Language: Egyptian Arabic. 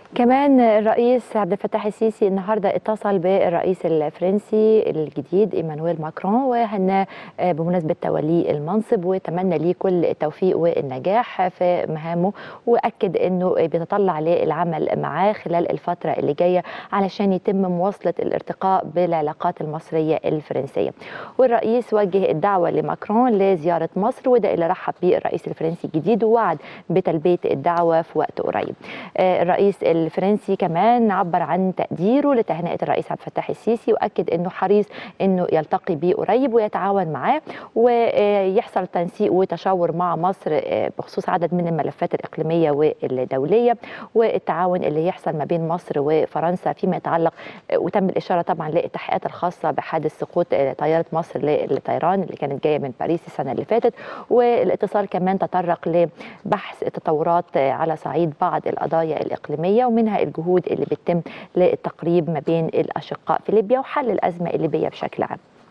كمان الرئيس عبد الفتاح السيسي النهارده اتصل بالرئيس الفرنسي الجديد ايمانويل ماكرون وهناه بمناسبه توليه المنصب وتمنى ليه كل التوفيق والنجاح في مهامه واكد انه بيتطلع للعمل معاه خلال الفتره اللي جايه علشان يتم مواصله الارتقاء بالعلاقات المصريه الفرنسيه. والرئيس وجه الدعوه لماكرون لزياره مصر وده اللي رحب به الرئيس الفرنسي الجديد ووعد بتلبيه الدعوه في وقت قريب. الرئيس الفرنسي كمان عبر عن تقديره لتهنئه الرئيس عبد الفتاح السيسي واكد انه حريص انه يلتقي بيه قريب ويتعاون معاه ويحصل تنسيق وتشاور مع مصر بخصوص عدد من الملفات الاقليميه والدوليه والتعاون اللي يحصل ما بين مصر وفرنسا فيما يتعلق وتم الاشاره طبعا للتحقيقات الخاصه بحادث سقوط طياره مصر للطيران اللي كانت جايه من باريس السنه اللي فاتت والاتصال كمان تطرق لبحث التطورات على صعيد بعض القضايا الاقليميه ومنها الجهود اللي بتتم للتقريب ما بين الاشقاء في ليبيا وحل الازمه الليبيه بشكل عام